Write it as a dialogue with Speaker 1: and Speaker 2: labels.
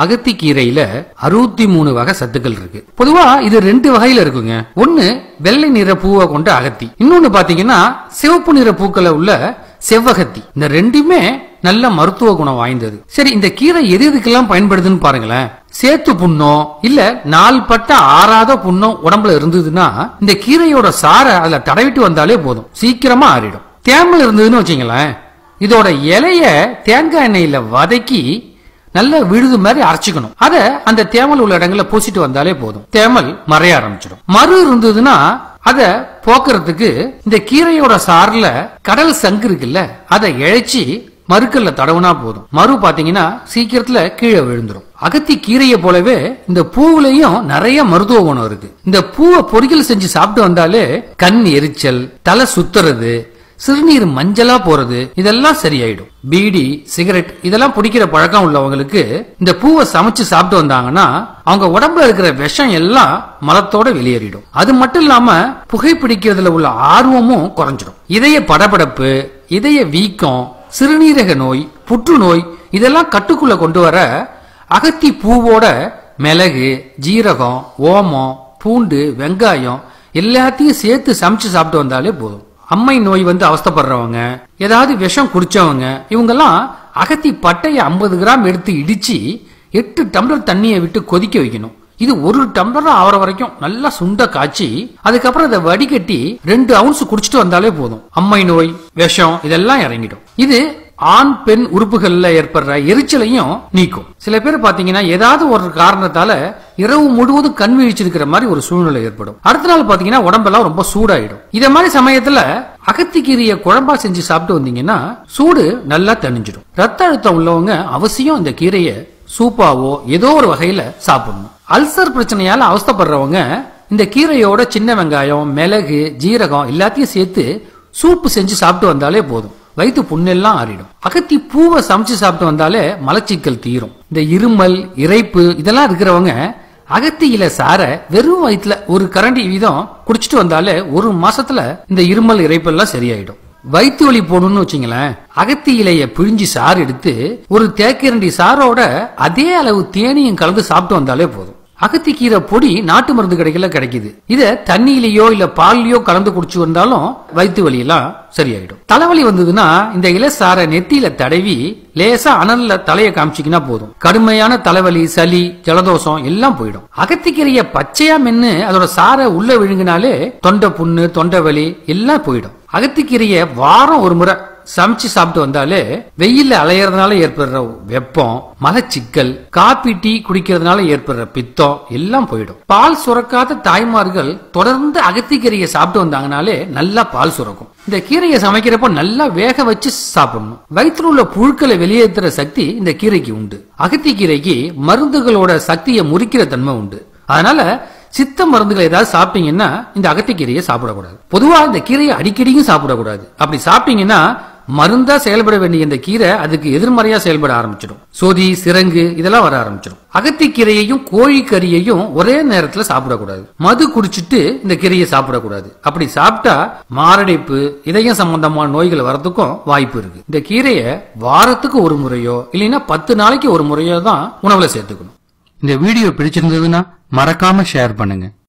Speaker 1: அகத்தி கீரையில அறுபத்தி மூணு வகை சத்துக்கள் இருக்கு பொதுவா இது ரெண்டு வகையில இருக்குங்க ஒன்னு வெள்ளை நிற பூவை கொண்ட அகத்தி இன்னொன்னு பாத்தீங்கன்னா சிவப்பு நிற பூக்களை உள்ள செவ்வகத்தி இந்த ரெண்டுமே நல்ல மருத்துவ குணம் வாய்ந்தது சரி இந்த கீரை எது எதுக்கெல்லாம் பயன்படுதுன்னு பாருங்களேன் சேத்து புண்ணம் இல்ல நாள் பட்ட ஆறாத புண்ணம் உடம்புல இருந்ததுன்னா இந்த கீரையோட சாரை அதுல தடவிட்டு வந்தாலே போதும் சீக்கிரமா ஆறிடும் தேமல் இருந்ததுன்னு வச்சுங்களேன் இதோட இலைய தேங்காய் எண்ணெயில வதக்கி நல்ல விழுது மாதிரி அரைச்சுக்கணும் அத அந்த தேமல் உள்ள இடங்கள்ல பூசிட்டு வந்தாலே போதும் தேமல் மறைய ஆரம்பிச்சிடும் மறு இருந்ததுன்னா அத போக்குறதுக்கு இந்த கீரையோட சார்ல கடல் சங்கு இருக்குல்ல அதை இழைச்சி மறுக்கல்ல தடவுனா போதும் மறு பாத்தீங்கன்னா சீக்கிரத்துல கீழே விழுந்துரும் அகத்தி கீரையை போலவே இந்த பூவுலயும் நிறைய மருத்துவ குணம் இருக்கு இந்த பூவை பொரியல் செஞ்சு சாப்பிட்டு வந்தாலே கண் எரிச்சல் தலை சுத்துறது சிறுநீர் மஞ்சளா போறது இதெல்லாம் சரியாயிடும் பீடி சிகரெட் இதெல்லாம் பிடிக்கிற பழக்கம் உள்ளவங்களுக்கு இந்த பூவை சமைச்சு சாப்பிட்டு வந்தாங்கன்னா அவங்க உடம்புல இருக்கிற விஷம் எல்லாம் மலத்தோட வெளியேறிடும் அது மட்டும் இல்லாம புகைப்பிடிக்கிறதுல உள்ள ஆர்வமும் குறைஞ்சிடும் இதய படபடப்பு இதய வீக்கம் சிறுநீரக நோய் புற்றுநோய் இதெல்லாம் கட்டுக்குள்ள கொண்டு வர அகத்தி பூவோட மிளகு ஜீரகம் ஓமம் பூண்டு வெங்காயம் எல்லாத்தையும் சேர்த்து சமைச்சு சாப்பிட்டு வந்தாலே போதும் அம்மை நோய் வந்து அவஸ்தைப்படுறவங்க ஏதாவது விஷம் குடிச்சவங்க இவங்கெல்லாம் அகத்தி பட்டைய ஐம்பது கிராம் எடுத்து இடிச்சு எட்டு டம்ளர் தண்ணியை விட்டு கொதிக்க வைக்கணும் இது ஒரு டம்ளர் ஆகிற வரைக்கும் நல்லா சுண்ட காய்ச்சி அதுக்கப்புறம் அதை வடிகட்டி ரெண்டு அவுன்ஸ் குடிச்சிட்டு வந்தாலே போதும் அம்மை நோய் விஷம் இதெல்லாம் இறங்கிடும் இது ஆண் பெண் உறுப்புகள்ல ஏற்படுற எரிச்சலையும் நீக்கும் சில பேர் பாத்தீங்கன்னா ஏதாவது ஒரு காரணத்தால இரவு முழுவதும் கண் விழிச்சிருக்கிற மாதிரி ஒரு சூழ்நிலை ஏற்படும் அடுத்த நாள் பாத்தீங்கன்னா உடம்பெல்லாம் ரொம்ப சூடாயிடும் இத மாதிரி சமயத்துல அகத்திக்கீரையை குழம்பா செஞ்சு சாப்பிட்டு வந்தீங்கன்னா சூடு நல்லா தணிஞ்சிடும் ரத்த அழுத்தம் உள்ளவங்க அவசியம் இந்த கீரையை சூப்பாவோ ஏதோ ஒரு வகையில சாப்பிடணும் அல்சர் பிரச்சனையால அவஸ்தைப்படுறவங்க இந்த கீரையோட சின்ன வெங்காயம் மிளகு ஜீரகம் எல்லாத்தையும் சேர்த்து சூப்பு செஞ்சு சாப்பிட்டு வந்தாலே போதும் வயிற்று புண்ணெல்லாம் ஆறிடும் அகத்தி பூவை சமைச்சு சாப்பிட்டு வந்தாலே மலச்சிக்கல் தீரும் இந்த இருமல் இறைப்பு இதெல்லாம் இருக்கிறவங்க அகத்தி இலை சார வெறும் வயிற்றுல ஒரு கரண்டி வீதம் குடிச்சிட்டு வந்தாலே ஒரு மாசத்துல இந்த இருமல் இறைப்பெல்லாம் சரியாயிடும் வயிற்று வலி போடணும்னு வச்சுங்களேன் அகத்தி இலைய பிழிஞ்சு சாறு எடுத்து ஒரு தேக்கரண்டி சாரோட அதே அளவு தேனியும் கலந்து சாப்பிட்டு வந்தாலே போதும் அகத்திக்கீரை பொடி நாட்டு மருந்து கடைகள்ல கிடைக்குது இத தண்ணியிலயோ இல்ல பால்லயோ கலந்து குடிச்சு வந்தாலும் வயிற்று வலி எல்லாம் சரியாயிடும் தலைவலி வந்ததுன்னா இந்த இலசார நெத்தியில தடவி லேசா அனல்ல தலைய காமிச்சிக்கினா போதும் கடுமையான தலைவலி சளி ஜலதோஷம் எல்லாம் போயிடும் அகத்திக்கீரைய பச்சையா மென்னு அதோட சாரை உள்ள விழுங்கினாலே தொண்டை புண்ணு தொண்டை வலி எல்லாம் போயிடும் அகத்திக்கீரைய வாரம் ஒரு முறை சமைச்சு சாப்பிட்டு வந்தாலே வெயில்ல அலையறதுனால ஏற்படுற வெப்பம் மலச்சிக்கல் காப்பி டீ குடிக்கிறதுனால ஏற்படுற பித்தம் எல்லாம் போயிடும் பால் சுரக்காத தாய்மார்கள் தொடர்ந்து அகத்திக்கீரையை சாப்பிட்டு வந்தாங்கனாலே நல்லா பால் சுரக்கும் இந்த கீரையை சமைக்கிறப்ப நல்லா வேக வச்சு சாப்பிடணும் வயிற்றுல உள்ள புழுக்களை வெளியேற்றுற சக்தி இந்த கீரைக்கு உண்டு அகத்தி கீரைக்கு மருந்துகளோட சக்தியை முறிக்கிற தன்மை உண்டு அதனால சித்த மருந்துகளை ஏதாவது சாப்பிட்டீங்கன்னா இந்த அகத்திக்கீரையை சாப்பிடக்கூடாது பொதுவா இந்த கீரையை அடிக்கடியும் சாப்பிடக்கூடாது அப்படி சாப்பிட்டீங்கன்னா மருந்தா செயல்பட வேண்டிய இந்த கீரை அதுக்கு எதிர்மறையா செயல்பட ஆரம்பிச்சிடும் சொதி சிரங்கு இதெல்லாம் வர ஆரம்பிச்சிடும் அகத்திக்கீரையையும் கோழிக்கறியையும் ஒரே நேரத்துல சாப்பிடக்கூடாது மது குடிச்சிட்டு இந்த கீரையை சாப்பிடக்கூடாது அப்படி சாப்பிட்டா மாரடைப்பு இதயம் சம்பந்தமான நோய்கள் வரதுக்கும் வாய்ப்பு இருக்கு இந்த கீரையை வாரத்துக்கு ஒரு முறையோ இல்லைன்னா பத்து நாளைக்கு ஒரு முறையோ தான் உணவுல சேர்த்துக்கணும் இந்த வீடியோ பிடிச்சிருந்ததுன்னா மறக்காம ஷேர் பண்ணுங்க